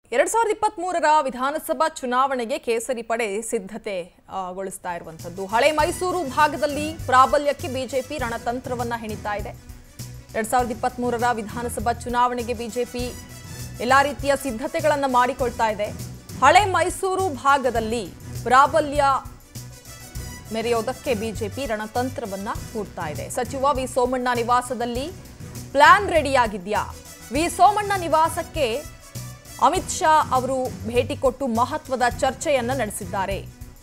ಎರಡ್ ಸಾವಿರದ ಇಪ್ಪತ್ತ್ ಮೂರರ ವಿಧಾನಸಭಾ ಚುನಾವಣೆಗೆ ಕೇಸರಿ ಪಡೆ ಸಿದ್ಧತೆ ಆ, ಗೊಳಿಸ್ತಾ ಇರುವಂತದ್ದು ಹಳೆ ಮೈಸೂರು ಭಾಗದಲ್ಲಿ ಪ್ರಾಬಲ್ಯಕ್ಕೆ ಬಿಜೆಪಿ ರಣತಂತ್ರವನ್ನ ಹೆಣಿತಾ ಇದೆ ಎರಡ್ ಸಾವಿರದ ಇಪ್ಪತ್ತ್ ಮೂರರ ವಿಧಾನಸಭಾ ಚುನಾವಣೆಗೆ ಬಿಜೆಪಿ ಎಲ್ಲಾ ರೀತಿಯ ಸಿದ್ಧತೆಗಳನ್ನ ಮಾಡಿಕೊಳ್ತಾ ಇದೆ ಹಳೆ ಮೈಸೂರು ಭಾಗದಲ್ಲಿ ಪ್ರಾಬಲ್ಯ ಮೆರೆಯೋದಕ್ಕೆ ಬಿಜೆಪಿ ರಣತಂತ್ರವನ್ನ ಹೂಡ್ತಾ ಇದೆ ಸಚಿವ ವಿ ಸೋಮಣ್ಣ ನಿವಾಸದಲ್ಲಿ ಪ್ಲಾನ್ ರೆಡಿಯಾಗಿದ್ಯಾ ವಿ ಸೋಮಣ್ಣ ನಿವಾಸಕ್ಕೆ ಅಮಿತ್ ಶಾ ಅವರು ಭೇಟಿ ಕೊಟ್ಟು ಮಹತ್ವದ ಚರ್ಚೆಯನ್ನ ನಡೆಸಿದ್ದಾರೆ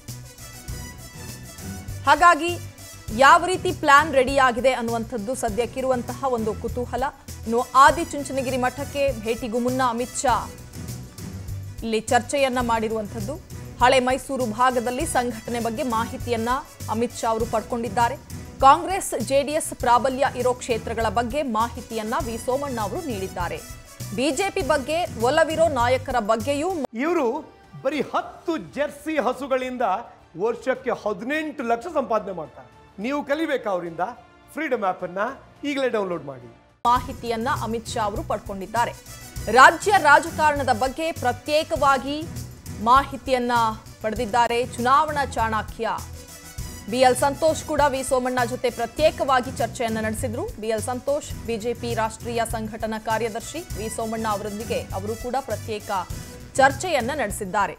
ಹಾಗಾಗಿ ಯಾವ ರೀತಿ ಪ್ಲಾನ್ ರೆಡಿಯಾಗಿದೆ ಅನ್ನುವಂಥದ್ದು ಸದ್ಯಕ್ಕಿರುವಂತಹ ಒಂದು ಕುತೂಹಲ ಇನ್ನು ಆದಿಚುಂಚನಗಿರಿ ಮಠಕ್ಕೆ ಭೇಟಿಗೂ ಮುನ್ನ ಅಮಿತ್ ಶಾ ಇಲ್ಲಿ ಚರ್ಚೆಯನ್ನ ಮಾಡಿರುವಂಥದ್ದು ಹಳೆ ಮೈಸೂರು ಭಾಗದಲ್ಲಿ ಸಂಘಟನೆ ಬಗ್ಗೆ ಮಾಹಿತಿಯನ್ನ ಅಮಿತ್ ಶಾ ಅವರು ಪಡ್ಕೊಂಡಿದ್ದಾರೆ ಕಾಂಗ್ರೆಸ್ ಜೆಡಿಎಸ್ ಪ್ರಾಬಲ್ಯ ಇರೋ ಕ್ಷೇತ್ರಗಳ ಬಗ್ಗೆ ಮಾಹಿತಿಯನ್ನ ವಿ ಸೋಮಣ್ಣ ಅವರು ನೀಡಿದ್ದಾರೆ ಬಿಜೆಪಿ ಬಗ್ಗೆ ಒಲವಿರೋ ನಾಯಕರ ಬಗ್ಗೆಯೂ ಇವರು ಬರೀ ಹತ್ತು ಜೆರ್ಸಿ ಹಸುಗಳಿಂದ ವರ್ಷಕ್ಕೆ ಹದಿನೆಂಟು ಲಕ್ಷ ಸಂಪಾದನೆ ಮಾಡ್ತಾರೆ ನೀವು ಕಲಿಬೇಕಾ ಅವರಿಂದ ಫ್ರೀಡಮ್ ಆ್ಯಪ್ ಅನ್ನ ಈಗಲೇ ಡೌನ್ಲೋಡ್ ಮಾಡಿ ಮಾಹಿತಿಯನ್ನ ಅಮಿತ್ ಶಾ ಅವರು ಪಡ್ಕೊಂಡಿದ್ದಾರೆ ರಾಜ್ಯ ರಾಜಕಾರಣದ ಬಗ್ಗೆ ಪ್ರತ್ಯೇಕವಾಗಿ ಮಾಹಿತಿಯನ್ನ ಪಡೆದಿದ್ದಾರೆ ಚುನಾವಣಾ ಚಾಣಕ್ಯ ಬಿಎಲ್ ಸಂತೋಷ್ ಕೂಡ ವಿ ಸೋಮಣ್ಣ ಜೊತೆ ಪ್ರತ್ಯೇಕವಾಗಿ ಚರ್ಚೆಯನ್ನ ನಡೆಸಿದ್ರು ಬಿಎಲ್ ಸಂತೋಷ್ ಬಿಜೆಪಿ ರಾಷ್ಟ್ರೀಯ ಸಂಘಟನಾ ಕಾರ್ಯದರ್ಶಿ ವಿ ಸೋಮಣ್ಣ ಅವರೊಂದಿಗೆ ಅವರು ಕೂಡ ಪ್ರತ್ಯೇಕ ಚರ್ಚೆಯನ್ನ ನಡೆಸಿದ್ದಾರೆ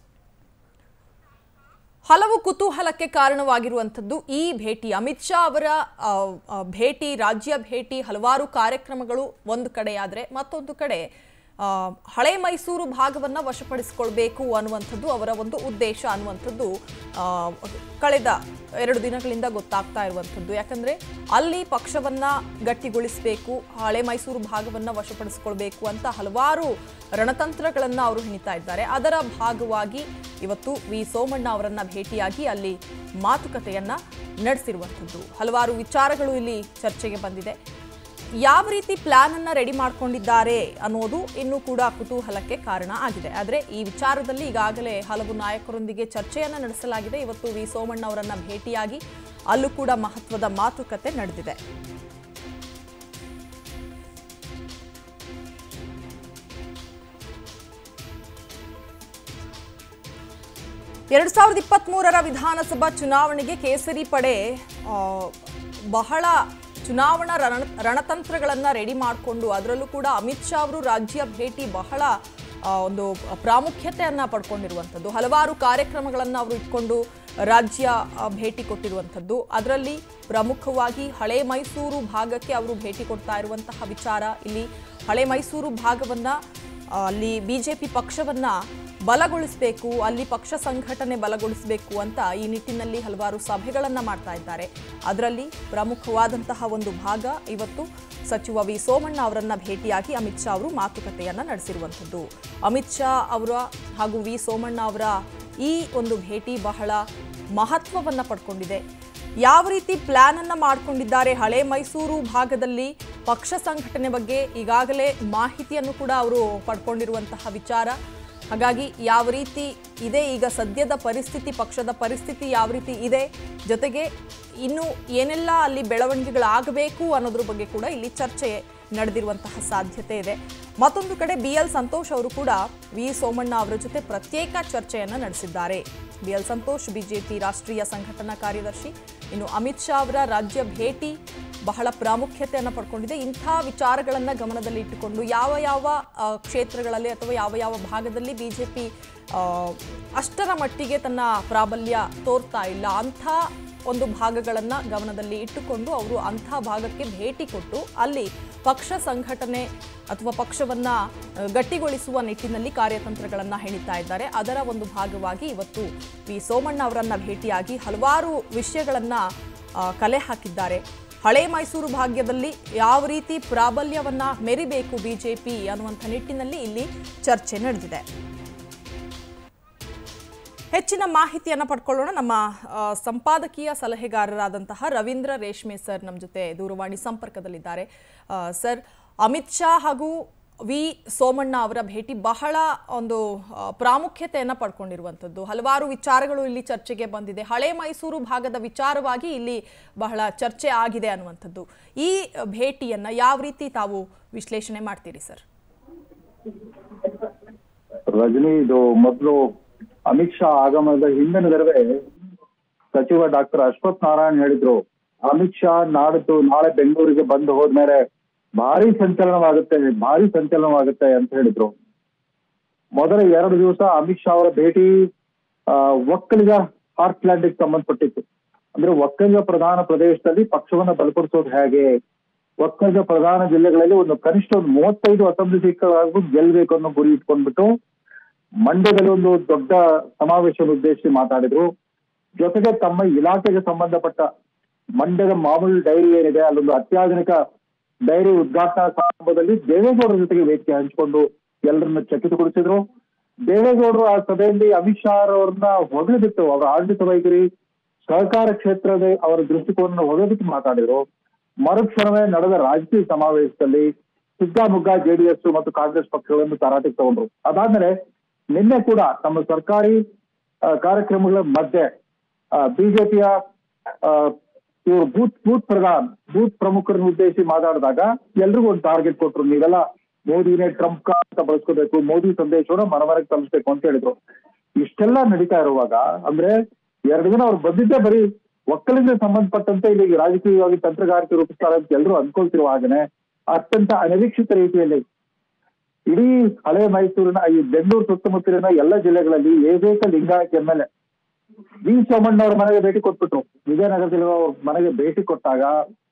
ಹಲವು ಕುತೂಹಲಕ್ಕೆ ಕಾರಣವಾಗಿರುವಂಥದ್ದು ಈ ಭೇಟಿ ಅಮಿತ್ ಶಾ ಅವರ ಆ, ಆ, ಭೇಟಿ ರಾಜ್ಯ ಭೇಟಿ ಹಲವಾರು ಕಾರ್ಯಕ್ರಮಗಳು ಒಂದು ಕಡೆಯಾದರೆ ಮತ್ತೊಂದು ಕಡೆ ಆ, ಹಳೆ ಮೈಸೂರು ಭಾಗವನ್ನ ವಶಪಡಿಸಿಕೊಳ್ಬೇಕು ಅನ್ನುವಂಥದ್ದು ಅವರ ಒಂದು ಉದ್ದೇಶ ಅನ್ನುವಂಥದ್ದು ಆ, ಕಳೆದ ಎರಡು ದಿನಗಳಿಂದ ಗೊತ್ತಾಗ್ತಾ ಇರುವಂಥದ್ದು ಯಾಕಂದ್ರೆ ಅಲ್ಲಿ ಪಕ್ಷವನ್ನ ಗಟ್ಟಿಗೊಳಿಸಬೇಕು ಹಳೆ ಮೈಸೂರು ಭಾಗವನ್ನ ವಶಪಡಿಸಿಕೊಳ್ಬೇಕು ಅಂತ ಹಲವಾರು ರಣತಂತ್ರಗಳನ್ನ ಅವರು ಹೆಣಿತಾ ಇದ್ದಾರೆ ಅದರ ಭಾಗವಾಗಿ ಇವತ್ತು ವಿ ಸೋಮಣ್ಣ ಅವರನ್ನ ಭೇಟಿಯಾಗಿ ಅಲ್ಲಿ ಮಾತುಕತೆಯನ್ನ ನಡೆಸಿರುವಂಥದ್ದು ಹಲವಾರು ವಿಚಾರಗಳು ಇಲ್ಲಿ ಚರ್ಚೆಗೆ ಬಂದಿದೆ ಯಾವ ರೀತಿ ಪ್ಲಾನ್ ಅನ್ನ ರೆಡಿ ಮಾಡ್ಕೊಂಡಿದ್ದಾರೆ ಅನ್ನೋದು ಇನ್ನೂ ಕೂಡ ಕುತೂಹಲಕ್ಕೆ ಕಾರಣ ಆಗಿದೆ ಆದರೆ ಈ ವಿಚಾರದಲ್ಲಿ ಈಗಾಗಲೇ ಹಲವು ನಾಯಕರೊಂದಿಗೆ ಚರ್ಚೆಯನ್ನ ನಡೆಸಲಾಗಿದೆ ಇವತ್ತು ವಿ ಸೋಮಣ್ಣ ಅವರನ್ನ ಭೇಟಿಯಾಗಿ ಅಲ್ಲೂ ಕೂಡ ಮಹತ್ವದ ಮಾತುಕತೆ ನಡೆದಿದೆ ಎರಡ್ ಸಾವಿರದ ಇಪ್ಪತ್ತ್ ಮೂರರ ವಿಧಾನಸಭಾ ಚುನಾವಣೆಗೆ ಕೇಸರಿ ಪಡೆ ಆ, ಬಹಳ ಚುನಾವಣಾ ರಣ ರಣತಂತ್ರಗಳನ್ನ ರೆಡಿ ಮಾಡಿಕೊಂಡು ಅದರಲ್ಲೂ ಕೂಡ ಅಮಿತ್ ಶಾ ಅವರು ರಾಜ್ಯ ಭೇಟಿ ಬಹಳ ಆ, ಒಂದು ಪ್ರಾಮುಖ್ಯತೆಯನ್ನ ಪಡ್ಕೊಂಡಿರುವಂಥದ್ದು ಹಲವಾರು ಕಾರ್ಯಕ್ರಮಗಳನ್ನು ಅವರು ಇಟ್ಕೊಂಡು ರಾಜ್ಯ ಆ, ಭೇಟಿ ಕೊಟ್ಟಿರುವಂಥದ್ದು ಅದರಲ್ಲಿ ಪ್ರಮುಖವಾಗಿ ಹಳೆ ಮೈಸೂರು ಭಾಗಕ್ಕೆ ಅವರು ಭೇಟಿ ಕೊಡ್ತಾ ಇರುವಂತಹ ವಿಚಾರ ಇಲ್ಲಿ ಹಳೆ ಮೈಸೂರು ಭಾಗವನ್ನ ಆ, ಅಲ್ಲಿ ಬಿಜೆಪಿ ಪಕ್ಷವನ್ನ ಬಲಗೊಳಿಸಬೇಕು ಅಲ್ಲಿ ಪಕ್ಷ ಸಂಘಟನೆ ಬಲಗೊಳಿಸಬೇಕು ಅಂತ ಈ ನಿಟ್ಟಿನಲ್ಲಿ ಹಲವಾರು ಸಭೆಗಳನ್ನ ಮಾಡ್ತಾ ಇದ್ದಾರೆ ಅದರಲ್ಲಿ ಪ್ರಮುಖವಾದಂತಹ ಒಂದು ಭಾಗ ಇವತ್ತು ಸಚಿವ ವಿ ಸೋಮಣ್ಣ ಅವರನ್ನ ಭೇಟಿಯಾಗಿ ಅಮಿತ್ ಶಾ ಅವರು ಮಾತುಕತೆಯನ್ನ ನಡೆಸಿರುವಂಥದ್ದು ಅಮಿತ್ ಶಾ ಅವರ ಹಾಗೂ ವಿ ಸೋಮಣ್ಣ ಅವರ ಈ ಒಂದು ಭೇಟಿ ಬಹಳ ಮಹತ್ವವನ್ನ ಪಡ್ಕೊಂಡಿದೆ ಯಾವ ರೀತಿ ಪ್ಲಾನ್ ಅನ್ನ ಮಾಡ್ಕೊಂಡಿದ್ದಾರೆ ಹಳೆ ಮೈಸೂರು ಭಾಗದಲ್ಲಿ ಪಕ್ಷ ಸಂಘಟನೆ ಬಗ್ಗೆ ಈಗಾಗಲೇ ಮಾಹಿತಿಯನ್ನು ಕೂಡ ಅವರು ಪಡ್ಕೊಂಡಿರುವಂತಹ ವಿಚಾರ ಹಾಗಾಗಿ ಯಾವ ರೀತಿ ಇದೆ ಈಗ ಸದ್ಯದ ಪರಿಸ್ಥಿತಿ ಪಕ್ಷದ ಪರಿಸ್ಥಿತಿ ಯಾವ ರೀತಿ ಇದೆ ಜೊತೆಗೆ ಇನ್ನು ಏನೆಲ್ಲ ಅಲ್ಲಿ ಬೆಳವಣಿಗೆಗಳಾಗಬೇಕು ಅನ್ನೋದ್ರ ಬಗ್ಗೆ ಕೂಡ ಇಲ್ಲಿ ಚರ್ಚೆ ನಡೆದಿರುವಂತಹ ಸಾಧ್ಯತೆ ಇದೆ ಮತ್ತೊಂದು ಕಡೆ ಬಿ ಎಲ್ ಸಂತೋಷ್ ಅವರು ಕೂಡ ವಿ ಸೋಮಣ್ಣ ಅವರ ಜೊತೆ ಪ್ರತ್ಯೇಕ ಚರ್ಚೆಯನ್ನು ನಡೆಸಿದ್ದಾರೆ ಬಿ ಎಲ್ ಸಂತೋಷ್ ಬಿಜೆಪಿ ರಾಷ್ಟ್ರೀಯ ಸಂಘಟನಾ ಕಾರ್ಯದರ್ಶಿ ಇನ್ನು ಅಮಿತ್ ಶಾ ಅವರ ರಾಜ್ಯ ಭೇಟಿ ಬಹಳ ಪ್ರಾಮುಖ್ಯತೆಯನ್ನು ಪಡ್ಕೊಂಡಿದೆ ಇಂಥ ವಿಚಾರಗಳನ್ನು ಗಮನದಲ್ಲಿ ಇಟ್ಟುಕೊಂಡು ಯಾವ ಯಾವ ಆ, ಕ್ಷೇತ್ರಗಳಲ್ಲಿ ಅಥವಾ ಯಾವ ಯಾವ ಭಾಗದಲ್ಲಿ ಬಿಜೆಪಿ ಅಷ್ಟರ ಮಟ್ಟಿಗೆ ತನ್ನ ಪ್ರಾಬಲ್ಯ ತೋರ್ತಾ ಇಲ್ಲ ಅಂಥ ಒಂದು ಭಾಗಗಳನ್ನು ಗಮನದಲ್ಲಿ ಇಟ್ಟುಕೊಂಡು ಅವರು ಅಂಥ ಭಾಗಕ್ಕೆ ಭೇಟಿ ಕೊಟ್ಟು ಅಲ್ಲಿ ಪಕ್ಷ ಸಂಘಟನೆ ಅಥವಾ ಪಕ್ಷವನ್ನ ಆ, ಗಟ್ಟಿಗೊಳಿಸುವ ನಿಟ್ಟಿನಲ್ಲಿ ಕಾರ್ಯತಂತ್ರಗಳನ್ನು ಹೆಣಿತಾ ಇದ್ದಾರೆ ಅದರ ಒಂದು ಭಾಗವಾಗಿ ಇವತ್ತು ವಿ ಸೋಮಣ್ಣ ಅವರನ್ನ ಭೇಟಿಯಾಗಿ ಹಲವಾರು ವಿಷಯಗಳನ್ನ ಆ, ಕಲೆ ಹಾಕಿದ್ದಾರೆ ಹಳೆ ಮೈಸೂರು ಭಾಗ್ಯದಲ್ಲಿ ಯಾವ ರೀತಿ ಪ್ರಾಬಲ್ಯವನ್ನ ಮೆರಿಬೇಕು ಬಿಜೆಪಿ ಅನ್ನುವಂಥ ನಿಟ್ಟಿನಲ್ಲಿ ಇಲ್ಲಿ ಚರ್ಚೆ ನಡೆದಿದೆ ಹೆಚ್ಚಿನ ಮಾಹಿತಿಯನ್ನು ಪಡ್ಕೊಳ್ಳೋಣ ನಮ್ಮ ಆ, ಸಂಪಾದಕೀಯ ಸಲಹೆಗಾರರಾದಂತಹ ರವೀಂದ್ರ ರೇಷ್ಮೆ ಸರ್ ನಮ್ಮ ಜೊತೆ ದೂರವಾಣಿ ಸಂಪರ್ಕದಲ್ಲಿದ್ದಾರೆ ಆ, ಸರ್ ಅಮಿತ್ ಶಾ ಹಾಗೂ ವಿ ಸೋಮಣ್ಣ ಅವರ ಭೇಟಿ ಬಹಳ ಒಂದು ಆ, ಪ್ರಾಮುಖ್ಯತೆಯನ್ನು ಪಡ್ಕೊಂಡಿರುವಂಥದ್ದು ಹಲವಾರು ವಿಚಾರಗಳು ಇಲ್ಲಿ ಚರ್ಚೆಗೆ ಬಂದಿದೆ ಹಳೆ ಮೈಸೂರು ಭಾಗದ ವಿಚಾರವಾಗಿ ಇಲ್ಲಿ ಬಹಳ ಚರ್ಚೆ ಆಗಿದೆ ಅನ್ನುವಂಥದ್ದು ಈ ಭೇಟಿಯನ್ನು ಯಾವ ರೀತಿ ತಾವು ವಿಶ್ಲೇಷಣೆ ಮಾಡ್ತೀರಿ ಸರ್ ರಜನಿ ಇದು ಮೊದಲು ಅಮಿತ್ ಶಾ ಆಗಮನದ ಹಿಂದಿನ ದಿನವೇ ಸಚಿವ ಡಾಕ್ಟರ್ ಅಶ್ವಥ್ ನಾರಾಯಣ್ ಹೇಳಿದ್ರು ಅಮಿತ್ ಶಾ ನಾಡಿದ್ದು ನಾಳೆ ಬೆಂಗಳೂರಿಗೆ ಬಂದು ಹೋದ್ಮೇಲೆ ಭಾರಿ ಸಂಚಲನವಾಗುತ್ತೆ ಭಾರಿ ಸಂಚಲನವಾಗುತ್ತೆ ಅಂತ ಹೇಳಿದ್ರು ಮೊದಲ ಎರಡು ದಿವಸ ಅಮಿತ್ ಶಾ ಅವರ ಭೇಟಿ ಆ, ಒಕ್ಕಲಿಗ ಹಾರ್ಟ್ಲ್ಯಾಂಡ್ಗೆ ಸಂಬಂಧಪಟ್ಟಿತ್ತು ಅಂದ್ರೆ ಒಕ್ಕಲಿಗ ಪ್ರಧಾನ ಪ್ರದೇಶದಲ್ಲಿ ಪಕ್ಷವನ್ನ ಬಲಪಡಿಸೋದು ಹೇಗೆ ಒಕ್ಕಲಿಗ ಪ್ರಧಾನ ಜಿಲ್ಲೆಗಳಲ್ಲಿ ಒಂದು ಕನಿಷ್ಠ ಒಂದು ಮೂವತ್ತೈದು ಅಸೆಂಬ್ಲಿ ಸೀಟ್ಗಳಾಗೂ ಗೆಲ್ಬೇಕು ಅನ್ನೋ ಗುರಿ ಇಟ್ಕೊಂಡ್ಬಿಟ್ಟು ಮಂಡ್ಯದಲ್ಲಿ ಒಂದು ದೊಡ್ಡ ಸಮಾವೇಶವನ್ನು ಉದ್ದೇಶಿಸಿ ಮಾತಾಡಿದ್ರು ಜೊತೆಗೆ ತಮ್ಮ ಇಲಾಖೆಗೆ ಸಂಬಂಧಪಟ್ಟ ಮಂಡ್ಯದ ಮಾಮೂಲಿ ಡೈರಿ ಏನಿದೆ ಅಲ್ಲೊಂದು ಅತ್ಯಾಧುನಿಕ ಡೈರಿ ಉದ್ಘಾಟನಾ ಸಮಾರಂಭದಲ್ಲಿ ದೇವೇಗೌಡರ ಜೊತೆಗೆ ವೇದಿಕೆ ಹಂಚಿಕೊಂಡು ಎಲ್ಲರನ್ನ ಚಕಿತಗೊಳಿಸಿದ್ರು ದೇವೇಗೌಡರು ಆ ಸಭೆಯಲ್ಲಿ ಅಮಿತ್ ಶಾ ಅವರನ್ನ ಹೊಗಳಿಬಿಟ್ಟು ಅವರ ಆಡಳಿತ ವೈಖರಿ ಸಹಕಾರ ಕ್ಷೇತ್ರದ ಅವರ ದೃಷ್ಟಿಕೋನ ಹೊಗಳಿಬಿಟ್ಟು ಮಾತಾಡಿದ್ರು ಮರುಕ್ಷಣವೇ ನಡೆದ ರಾಜಕೀಯ ಸಮಾವೇಶದಲ್ಲಿ ಸಿದ್ದಾಮುಗ್ಗ ಜೆಡಿಎಸ್ ಮತ್ತು ಕಾಂಗ್ರೆಸ್ ಪಕ್ಷಗಳನ್ನು ತರಾಟೆಗೆ ತಗೊಂಡ್ರು ಅದಾದ್ಮೇಲೆ ನಿನ್ನೆ ಕೂಡ ತಮ್ಮ ಸರ್ಕಾರಿ ಆ, ಕಾರ್ಯಕ್ರಮಗಳ ಮಧ್ಯೆ ಬಿಜೆಪಿಯ ಇವರು ಬೂತ್ ಬೂತ್ ಪ್ರಧಾನ್ ಬೂತ್ ಪ್ರಮುಖರನ್ನು ಉದ್ದೇಶಿಸಿ ಮಾತಾಡಿದಾಗ ಎಲ್ರಿಗೂ ಒಂದು ಟಾರ್ಗೆಟ್ ಕೊಟ್ರು ನೀವೆಲ್ಲ ಮೋದಿನೇ ಟ್ರಂಪ್ ಕಾರ್ಡ್ ಅಂತ ಬಳಸ್ಕೋಬೇಕು ಮೋದಿ ಸಂದೇಶವನ್ನು ಮನಮನೆಗೆ ತಲುಪಿಸ್ಬೇಕು ಅಂತ ಹೇಳಿದ್ರು ಇಷ್ಟೆಲ್ಲ ನಡೀತಾ ಇರುವಾಗ ಅಂದ್ರೆ ಎರಡು ದಿನ ಅವ್ರು ಬಂದಿದ್ದೇ ಬರೀ ಒಕ್ಕಲಿಗೆ ಸಂಬಂಧಪಟ್ಟಂತೆ ಇಲ್ಲಿ ರಾಜಕೀಯವಾಗಿ ತಂತ್ರಗಾರಿಕೆ ರೂಪಿಸ್ತಾರೆ ಅಂತ ಎಲ್ಲರೂ ಅನ್ಕೊಳ್ತಿರುವ ಹಾಗೇನೆ ಅತ್ಯಂತ ಅನಿರೀಕ್ಷಿತ ರೀತಿಯಲ್ಲಿ ಇಡೀ ಹಳೆ ಮೈಸೂರಿನ ಈ ಬೆಂಗಳೂರು ಸುತ್ತಮುತ್ತಲಿನ ಎಲ್ಲ ಜಿಲ್ಲೆಗಳಲ್ಲಿ ಏಕೈಕ Lingayat M L A V Somanna ಅವ್ರ ಮನೆಗೆ ಭೇಟಿ ಕೊಟ್ಬಿಟ್ರು ವಿಜಯನಗರದಲ್ಲಿರುವ ಅವ್ರ ಮನೆಗೆ ಭೇಟಿ ಕೊಟ್ಟಾಗ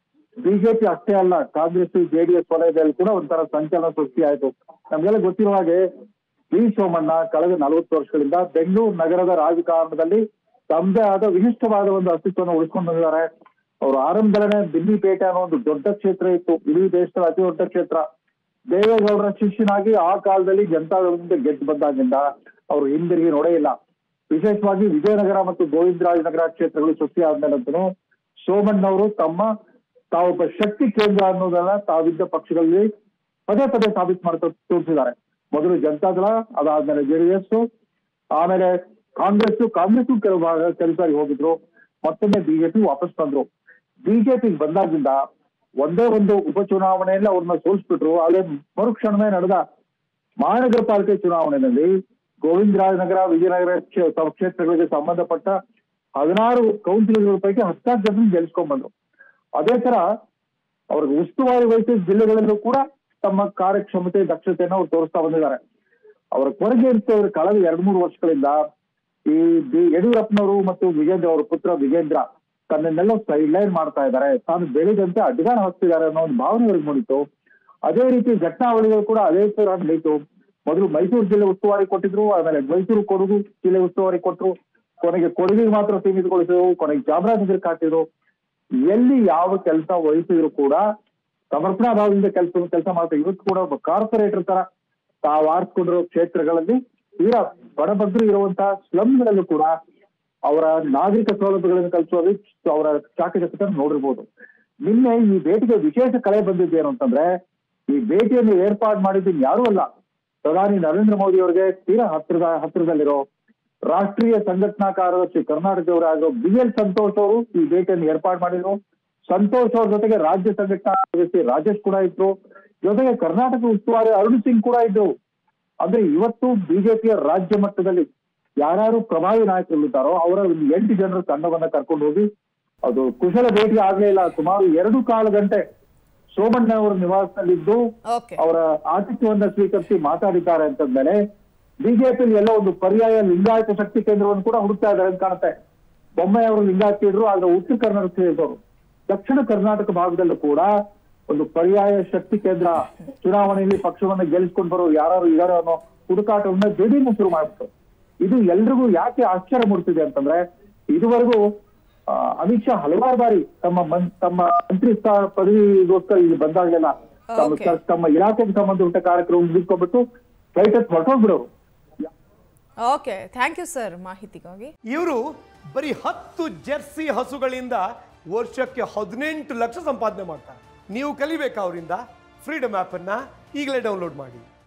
ಬಿಜೆಪಿ ಅಷ್ಟೇ ಅಲ್ಲ ಕಾಂಗ್ರೆಸ್ ಜೆಡಿಎಸ್ ವಲಯದಲ್ಲಿ ಕೂಡ ಒಂಥರ ಸಂಚಲನ ಸೃಷ್ಟಿ ಆಯ್ತು ನಮ್ಗೆಲ್ಲ ಗೊತ್ತಿರುವ ಹಾಗೆ ವಿ ಸೋಮಣ್ಣ ಕಳೆದ ನಲವತ್ತು ವರ್ಷಗಳಿಂದ ಬೆಂಗಳೂರು ನಗರದ ರಾಜಕಾರಣದಲ್ಲಿ ತಮ್ಮದೇ ಆದ ವಿಶಿಷ್ಟವಾದ ಒಂದು ಅಸ್ತಿತ್ವವನ್ನು ಉಳಿಸ್ಕೊಂಡು ಬಂದಿದ್ದಾರೆ ಅವರು ಆರಂಭದಲ್ಲೇ ಬಿಲ್ಲಿಪೇಟೆ ಅನ್ನೋ ಒಂದು ದೊಡ್ಡ ಕ್ಷೇತ್ರ ಇತ್ತು ಇಡೀ ದೇಶದ ಅತಿ ದೊಡ್ಡ ಕ್ಷೇತ್ರ ದೇವೇಗೌಡರ ಶಿಷ್ಯನಾಗಿ ಆ ಕಾಲದಲ್ಲಿ ಜನತಾದಳದಿಂದ ಗೆದ್ದು ಬಂದಾಗಿಂದ ಅವರು ಹಿಂದಿರುಗಿ ನೋಡೇ ಇಲ್ಲ ವಿಶೇಷವಾಗಿ ವಿಜಯನಗರ ಮತ್ತು ಗೋವಿಂದರಾಜನಗರ ಕ್ಷೇತ್ರಗಳು ಸೃಷ್ಟಿ ಆದ್ಮೇಲಂತೂ ಸೋಮಣ್ಣವರು ತಮ್ಮ ತಾವೊಬ್ಬ ಶಕ್ತಿ ಕೇಂದ್ರ ಅನ್ನೋದನ್ನ ತಾವಿದ್ದ ಪಕ್ಷಗಳಲ್ಲಿ ಪದೇ ಪದೇ ಸಾಬೀತು ಮಾಡ್ತಾ ತೋರಿಸಿದ್ದಾರೆ ಮೊದಲು ಜನತಾದಳ ಅದಾದ್ಮೇಲೆ ಜೆಡಿಎಸ್ ಆಮೇಲೆ ಕಾಂಗ್ರೆಸ್ ಕಾಂಗ್ರೆಸ್ ಕೆಲವು ಭಾಗ ಕೆಲವು ಸಾರಿ ಹೋಗಿದ್ರು ಮತ್ತೊಮ್ಮೆ ಬಿಜೆಪಿ ವಾಪಸ್ ಬಂದ್ರು ಬಿಜೆಪಿ ಬಂದಾಗಿಂದ ಒಂದೇ ಒಂದು ಉಪಚುನಾವಣೆಯಲ್ಲಿ ಅವ್ರನ್ನ ಸೋಲಿಸ್ಬಿಟ್ರು ಅದೇ ಮರುಕ್ಷಣವೇ ನಡೆದ ಮಹಾನಗರ ಪಾಲಿಕೆ ಚುನಾವಣೆಯಲ್ಲಿ ಗೋವಿಂದರಾಜನಗರ ವಿಜಯನಗರ ಕ್ಷೇ- ಸ- ಕ್ಷೇತ್ರಗಳಿಗೆ ಸಂಬಂಧಪಟ್ಟ ಹದಿನಾರು ಕೌನ್ಸಿಲರ್ಗಳ ಪೈಕಿ ಹತ್ತಾರು ಜನ ಗೆಲ್ಸ್ಕೊಂಡ್ ಬಂದ್ರು ಅದೇ ತರ ಅವ್ರಿಗೆ ಉಸ್ತುವಾರಿ ವಹಿಸಿದ ಜಿಲ್ಲೆಗಳಲ್ಲೂ ಕೂಡ ತಮ್ಮ ಕಾರ್ಯಕ್ಷಮತೆ ದಕ್ಷತೆಯನ್ನು ಅವ್ರು ತೋರಿಸ್ತಾ ಬಂದಿದ್ದಾರೆ ಅವರ ಕೊರಗೆ ಇರ್ತವ್ರ ಕಳೆದ ಎರಡ್ ಮೂರು ವರ್ಷಗಳಿಂದ ಈ ಬಿ- ಯಡಿಯೂರಪ್ಪನವರು ಮತ್ತು ವಿಜೇಂದ್ರ ಅವರ ಪುತ್ರ ವಿಜೇಂದ್ರ ತನ್ನನ್ನೆಲ್ಲ ಸೈಡ್ ಲೈನ್ ಮಾಡ್ತಾ ಇದ್ದಾರೆ ತಾನು ಬೆಳೆದಂತೆ ಅಡ್ಡಗಾಣ ಹಾಕ್ತಿದ್ದಾರೆ ಅನ್ನೋ ಒಂದು ಭಾವನೆ ಅವ್ರಿಗೆ ಮೂಡಿತು ಅದೇ ರೀತಿ ಘಟನಾವಳಿಗಳು ಕೂಡ ಅದೇ ತರ ನಡೀತು ಮೊದಲು ಮೈಸೂರು ಜಿಲ್ಲೆ ಉಸ್ತುವಾರಿ ಕೊಟ್ಟಿದ್ರು ಆಮೇಲೆ ಮೈಸೂರು ಕೊಡಗು ಜಿಲ್ಲೆ ಉಸ್ತುವಾರಿ ಕೊಟ್ಟರು ಕೊನೆಗೆ ಕೊಡಗಿಗೆ ಮಾತ್ರ ಸೀಮಿತಗೊಳಿಸಿದ್ರು ಕೊನೆಗೆ ಚಾಮರಾಜನಗರಕ್ಕೆ ಹಾಕಿದ್ರು ಎಲ್ಲಿ ಯಾವ ಕೆಲಸ ವಹಿಸಿದ್ರು ಕೂಡ ಸಮರ್ಪಣಾ ಭಾವದಿಂದ ಕೆಲಸ ಕೆಲಸ ಮಾಡ್ತಾರೆ ಇವತ್ತು ಕೂಡ ಒಬ್ಬ ಕಾರ್ಪೊರೇಟರ್ ತರ ತಾವು ಆರಿಸ್ಕೊಂಡಿರೋ ಕ್ಷೇತ್ರಗಳಲ್ಲಿ ತೀರಾ ಬಡಬಗ್ಗರು ಇರುವಂತಹ ಸ್ಲಮ್ಗಳಲ್ಲೂ ಕೂಡ ಅವರ ನಾಗರಿಕ ಸೌಲಭ್ಯಗಳನ್ನು ಕಲ್ಪಿಸುವಲ್ಲಿ ಅವರ ಚಾಕಚಕ್ಯತೆ ನೋಡಿರ್ಬೋದು ನಿನ್ನೆ ಈ ಭೇಟಿಗೆ ವಿಶೇಷ ಕಳೆ ಬಂದಿದ್ದೇನು ಅಂತಂದ್ರೆ ಈ ಭೇಟಿಯನ್ನು ಏರ್ಪಾಡು ಮಾಡಿದ್ದು ಯಾರೂ ಅಲ್ಲ ಪ್ರಧಾನಿ ನರೇಂದ್ರ ಮೋದಿ ಅವರಿಗೆ ತೀರಾ ಹತ್ತಿರದ ಹತ್ತಿರದಲ್ಲಿರೋ ರಾಷ್ಟ್ರೀಯ ಸಂಘಟನಾ ಕಾರ್ಯದರ್ಶಿ ಕರ್ನಾಟಕದವರಾಗಿರೋ ಬಿ ಎಲ್ ಸಂತೋಷ್ ಅವರು ಈ ಭೇಟಿಯನ್ನು ಏರ್ಪಾಡು ಮಾಡಿದ್ರು ಸಂತೋಷ್ ಅವ್ರ ಜೊತೆಗೆ ರಾಜ್ಯ ಸಂಘಟನಾ ಕಾರ್ಯದರ್ಶಿ ರಾಜೇಶ್ ಕೂಡ ಇದ್ರು ಜೊತೆಗೆ ಕರ್ನಾಟಕ ಉಸ್ತುವಾರಿ ಅರುಣ್ ಸಿಂಗ್ ಕೂಡ ಇದ್ರು ಅಂದ್ರೆ ಇವತ್ತು ಬಿಜೆಪಿಯ ರಾಜ್ಯ ಮಟ್ಟದಲ್ಲಿ ಯಾರ್ಯಾರು ಪ್ರಭಾವಿ ನಾಯಕರಿದ್ದಾರೋ ಅವರ ಒಂದು ಎಂಟು ಜನರ ತಂಡವನ್ನ ಕರ್ಕೊಂಡು ಹೋಗಿ ಅದು ಕುಶಲ ಭೇಟಿ ಆಗ್ಲೇ ಇಲ್ಲ ಸುಮಾರು ಎರಡು ಕಾಲು ಗಂಟೆ ಸೋಮಣ್ಣ ಅವರ ನಿವಾಸದಲ್ಲಿದ್ದು ಓಕೆ ಅವರ ಆತಿಥ್ಯವನ್ನ ಸ್ವೀಕರಿಸಿ ಮಾತಾಡಿದ್ದಾರೆ ಅಂತಂದ್ಮೇಲೆ ಬಿಜೆಪಿ ಎಲ್ಲ ಒಂದು ಪರ್ಯಾಯ ಲಿಂಗಾಯತ ಶಕ್ತಿ ಕೇಂದ್ರವನ್ನು ಕೂಡ ಹುಡುಕ್ತಾ ಇದ್ದಾರೆ ಅಂತ ಕಾಣುತ್ತೆ ಬೊಮ್ಮಾಯಿ ಅವರು ಲಿಂಗಾಯತ ಇದ್ರು ಆದ್ರೆ ಉತ್ತರ ಕರ್ನಾಟಕ ಸೇರಿದವರು ದಕ್ಷಿಣ ಕರ್ನಾಟಕ ಭಾಗದಲ್ಲೂ ಕೂಡ ಒಂದು ಪರ್ಯಾಯ ಶಕ್ತಿ ಕೇಂದ್ರ ಚುನಾವಣೆಯಲ್ಲಿ ಪಕ್ಷವನ್ನ ಗೆಲ್ಲಿಸ್ಕೊಂಡು ಬರೋ ಯಾರು ಇದಾರೋ ಅನ್ನೋ ಹುಡುಕಾಟವನ್ನ ದಿಢೀರ್ನ ಶುರು ಮಾಡ್ಬಿಟ್ಟು ಇದು ಎಲ್ರಿಗೂ ಯಾಕೆ ಆಶ್ಚರ್ಯ ಮೂಡ್ತಿದೆ ಅಂತಂದ್ರೆ ಇದುವರೆಗೂ ಆ, ಅಮಿತ್ ಶಾ ಹಲವಾರು ಬಾರಿ ತಮ್ಮ ಮನ್- ತಮ್ಮ ಮಂತ್ರಿ ಸ್ಥಾನ ಪದವಿಗೋಸ್ಕರ ಇಲ್ಲಿ ಬಂದಾಗಲೆಲ್ಲ ತಮ್ಮ Okay. ತಮ್ಮ ಇಲಾಖೆಗೆ ಸಂಬಂಧಪಟ್ಟ ಕಾರ್ಯಕ್ರಮ ಮುಗಿಸ್ಕೊಂಡ್ಬಿಟ್ಟು ಫ್ಲೈಟ್ ಹತ್ತು ಹೊರಟೋಗ್ಬಿಡೋರು ಓಕೆ ಥ್ಯಾಂಕ್ ಯು ಸರ್ ಮಾಹಿತಿಗಾಗಿ ಇವರು ಬರೀ ಹತ್ತು ಜೆರ್ಸಿ ಹಸುಗಳಿಂದ ವರ್ಷಕ್ಕೆ ಹದಿನೆಂಟು ಲಕ್ಷ ಸಂಪಾದನೆ ಮಾಡ್ತಾರೆ ನೀವು ಕಲಿಬೇಕಾ ಅವರಿಂದ ಫ್ರೀಡಮ್ ಆ್ಯಪನ್ನು ಈಗಲೇ ಡೌನ್ಲೋಡ್ ಮಾಡಿ